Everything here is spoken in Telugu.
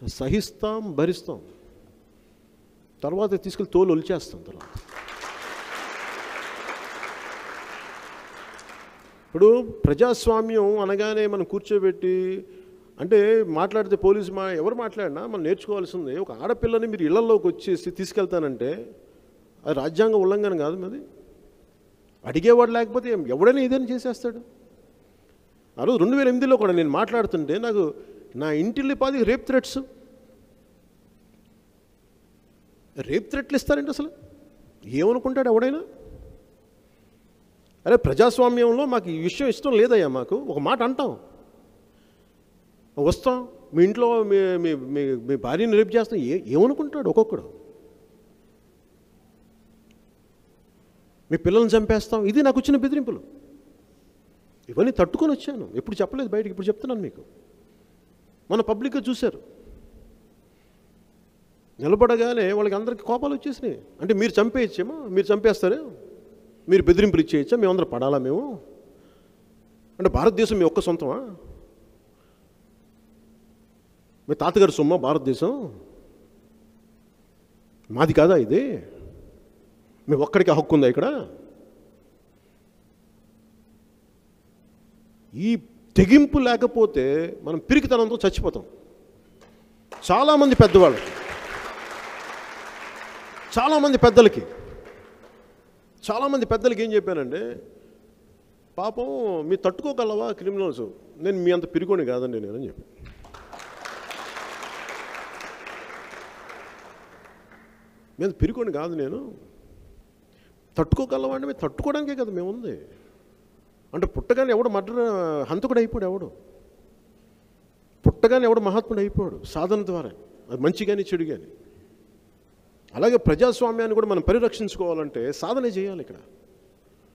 సహిస్తాం భరిస్తాం తర్వాత తీసుకెళ్ళి తోలు ఒలిచేస్తాం తర్వాత ఇప్పుడు ప్రజాస్వామ్యం అనగానే మనం కూర్చోబెట్టి అంటే మాట్లాడితే పోలీసు మా ఎవరు మాట్లాడినా మనం నేర్చుకోవాల్సింది ఒక ఆడపిల్లని మీరు ఇళ్లలోకి వచ్చేసి తీసుకెళ్తానంటే అది రాజ్యాంగ ఉల్లంఘన కాదు మరి అడిగేవాడు లేకపోతే ఏం- ఎవడైనా ఏదైనా చేసేస్తాడు ఆ రోజు రెండు వేల ఎనిమిదిలో కూడా నేను మాట్లాడుతుంటే నాకు నా ఇంటిల్లి పాది రేప్ థ్రెట్స్ రేప్ థ్రెట్లు ఇస్తారండి అసలు ఏమనుకుంటాడు ఎవడైనా అరే ప్రజాస్వామ్యంలో మాకు ఈ విషయం ఇష్టం లేదయ్యా మాకు ఒక మాట అంటాం వస్తాం మీ ఇంట్లో మీ మీ మీ మీ భార్యని రేపు చేస్తాం ఏ ఏమనుకుంటాడు ఒక్కొక్కడు మీ పిల్లల్ని చంపేస్తాం ఇది నాకు వచ్చిన బెదిరింపులు ఇవన్నీ తట్టుకొని వచ్చాను ఎప్పుడు చెప్పలేదు బయటికి ఇప్పుడు చెప్తున్నాను మీకు మన పబ్లిక్గా చూశారు నిలబడగానే వాళ్ళకి అందరికీ కోపాలు వచ్చేసినాయి అంటే మీరు చంపేయచ్చేమో మీరు చంపేస్తారే మీరు బెదిరింపులు ఇచ్చేయచ్చా మేమందరం పడాలా మేము అంటే భారతదేశం మీ ఒక్క సొంతమా మీ తాతగారి సొమ్మ భారతదేశం మాది కాదా ఇది మీ ఒక్కడికి హక్కు ఉందా ఇక్కడ ఈ తెగింపు లేకపోతే మనం పిరికితనంతో చచ్చిపోతాం చాలామంది పెద్దవాళ్ళు చాలామంది పెద్దలకి చాలామంది పెద్దలకి ఏం చెప్పానంటే పాపం మీ తట్టుకోగలవా క్రిమినల్స్ నేను మీ అంత పిరికోని కాదండి నేనని చెప్పి మీద పిరికోని కాదు నేను తట్టుకోగలవా అంటే మేము తట్టుకోవడానికే కదా మేము ఉంది అంటే పుట్టగానే ఎవడు మర్డర్ హంతకుడు అయిపోడు ఎవడు పుట్టగానే ఎవడు మహాత్ముడు అయిపోడు సాధన ద్వారా అది మంచి కానీ చెడు కానీ అలాగే ప్రజాస్వామ్యాన్ని కూడా మనం పరిరక్షించుకోవాలంటే సాధన చేయాలి ఇక్కడ